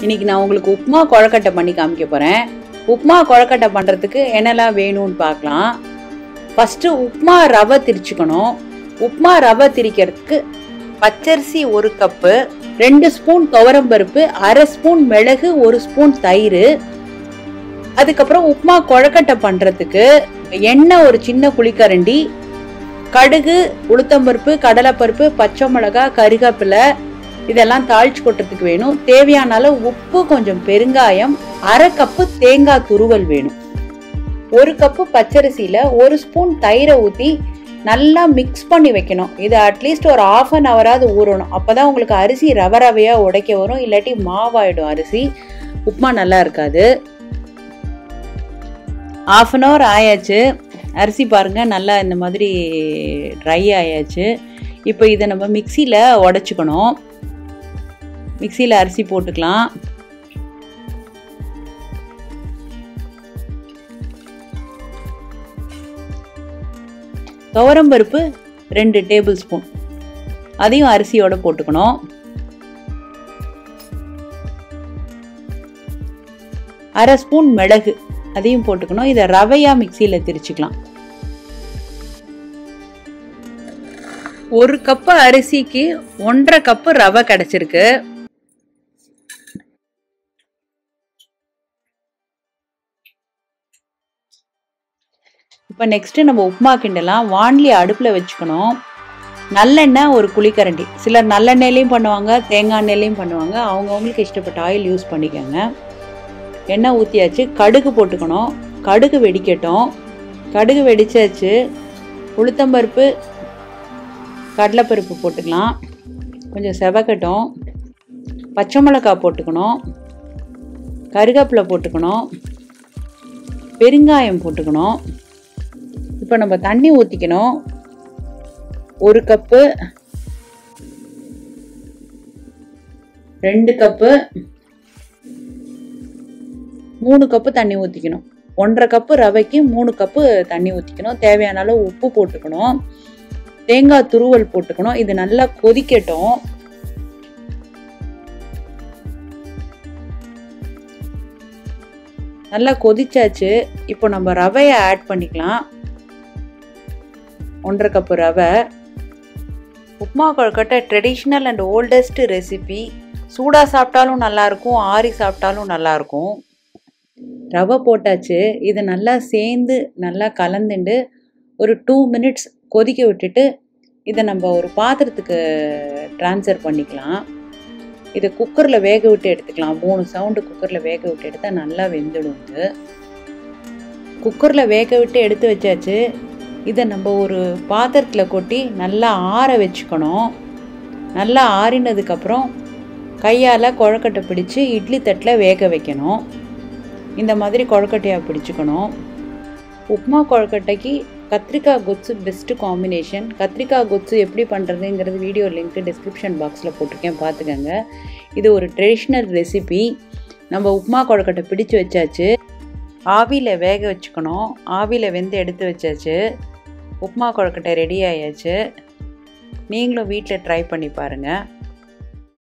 இன்னைக்கு நான் உங்களுக்கு உப்புமா கொழக்கட்டை பண்ணி காமிக்க போகிறேன் உப்புமா கொழக்கட்டை பண்ணுறதுக்கு என்னெல்லாம் வேணும்னு பார்க்கலாம் ஃபஸ்ட்டு உப்புமா ரவை திரிச்சுக்கணும் உப்புமா ரவை திரிக்கிறதுக்கு பச்சரிசி ஒரு கப்பு ரெண்டு ஸ்பூன் துவரம்பருப்பு அரை ஸ்பூன் மிளகு ஒரு ஸ்பூன் தயிர் அதுக்கப்புறம் உப்புமா கொழக்கட்டை பண்ணுறதுக்கு எண்ணெய் ஒரு சின்ன குழிக்கரண்டி கடுகு உளுத்தம்பருப்பு கடலைப்பருப்பு பச்சை மிளகா கருவேப்பிலை இதெல்லாம் தாளிச்சு கொட்டுறதுக்கு வேணும் தேவையான அளவு உப்பு கொஞ்சம் பெருங்காயம் அரை கப்பு தேங்காய் துருவல் வேணும் ஒரு கப்பு பச்சரிசியில் ஒரு ஸ்பூன் தயிரை ஊற்றி நல்லா மிக்ஸ் பண்ணி வைக்கணும் இது அட்லீஸ்ட் ஒரு ஆஃப் அன் ஹவராவது ஊறணும் அப்போ தான் உங்களுக்கு அரிசி ரவ ரவையாக உடைக்க வரும் இல்லாட்டி மாவாயிடும் அரிசி உப்புமா நல்லா இருக்காது ஆஃப் அன் ஹவர் ஆயாச்சு அரிசி பாருங்கள் நல்லா இந்த மாதிரி ட்ரை ஆயாச்சு இப்போ இதை நம்ம மிக்சியில் உடச்சிக்கணும் மிக்சியில் அரிசி போட்டுக்கலாம் துவரம்பருப்பு ரெண்டு டேபிள் ஸ்பூன் அதையும் அரிசியோட போட்டுக்கணும் அரை ஸ்பூன் மிளகு அதையும் போட்டுக்கணும் இதை ரவையாக மிக்சியில் திரிச்சுக்கலாம் ஒரு கப்பு அரிசிக்கு ஒன்றரை கப்பு ரவை கிடைச்சிருக்கு இப்போ நெக்ஸ்ட்டு நம்ம உப்புமா கிண்டலாம் வான்லி அடுப்பில் வச்சுக்கணும் நல்லெண்ணெய் ஒரு குழிக்கரண்டி சிலர் நல்லெண்ணெயிலையும் பண்ணுவாங்க தேங்காய் எண்ணெயிலையும் பண்ணுவாங்க அவங்கவுங்களுக்கு இஷ்டப்பட்ட ஆயில் யூஸ் பண்ணிக்கோங்க எண்ணெய் ஊற்றியாச்சு கடுகு போட்டுக்கணும் கடுகு வெடிக்கட்டும் கடுகு வெடிச்சாச்சு உளுத்தம்பருப்பு கடலைப்பருப்பு போட்டுக்கலாம் கொஞ்சம் செவக்கட்டும் பச்சை மிளகாய் போட்டுக்கணும் கருவேப்பிலை போட்டுக்கணும் பெருங்காயம் போட்டுக்கணும் இப்போ நம்ம தண்ணி ஊற்றிக்கணும் ஒரு கப்பு ரெண்டு கப்பு மூணு கப்பு தண்ணி ஊற்றிக்கணும் ஒன்றரை கப்பு ரவைக்கு மூணு கப்பு தண்ணி ஊற்றிக்கணும் தேவையான அளவு உப்பு போட்டுக்கணும் தேங்காய் துருவல் போட்டுக்கணும் இது நல்லா கொதிக்கட்டும் நல்லா கொதிச்சாச்சு இப்போ நம்ம ரவையை ஆட் பண்ணிக்கலாம் ஒன்றரை கப்பு ரவை உப்மா கொழுக்கட்டை ட்ரெடிஷ்னல் அண்ட் ஓல்டஸ்ட் ரெசிபி சூடாக சாப்பிட்டாலும் நல்லாயிருக்கும் ஆறி சாப்பிட்டாலும் நல்லாயிருக்கும் ரவை போட்டாச்சு இது நல்லா சேர்ந்து நல்லா கலந்துண்டு ஒரு டூ மினிட்ஸ் கொதிக்க விட்டுட்டு இதை நம்ம ஒரு பாத்திரத்துக்கு ட்ரான்ஸ்ஃபர் பண்ணிக்கலாம் இதை குக்கரில் வேக விட்டு எடுத்துக்கலாம் மூணு சவுண்டு குக்கரில் வேக விட்டு எடுத்தால் நல்லா வெந்துடும் இது குக்கரில் வேக விட்டு எடுத்து வச்சாச்சு இதை நம்ம ஒரு பாத்திரத்தில் கொட்டி நல்லா ஆற வச்சுக்கணும் நல்லா ஆறினதுக்கப்புறம் கையால் குழக்கட்டை பிடிச்சி இட்லி தட்டில் வேக வைக்கணும் இந்த மாதிரி குழக்கட்டையாக பிடிச்சிக்கணும் உப்மா குழக்கட்டைக்கு கத்திரிக்காய் கொத்து பெஸ்ட்டு காம்பினேஷன் கத்திரிக்காய் கொத்து எப்படி பண்ணுறதுங்கிறது வீடியோ லிங்க்கு டிஸ்கிரிப்ஷன் பாக்ஸில் போட்டிருக்கேன் பார்த்துக்கோங்க இது ஒரு ட்ரெடிஷ்னல் ரெசிபி நம்ம உப்மா குழக்கட்டை பிடிச்சு வச்சாச்சு ஆவியில் வேக வச்சுக்கணும் ஆவியில் வெந்து எடுத்து வச்சாச்சு உப்மா குழக்கட்டை ரெடி ஆயாச்சு நீங்களும் வீட்டில் ட்ரை பண்ணி பாருங்கள்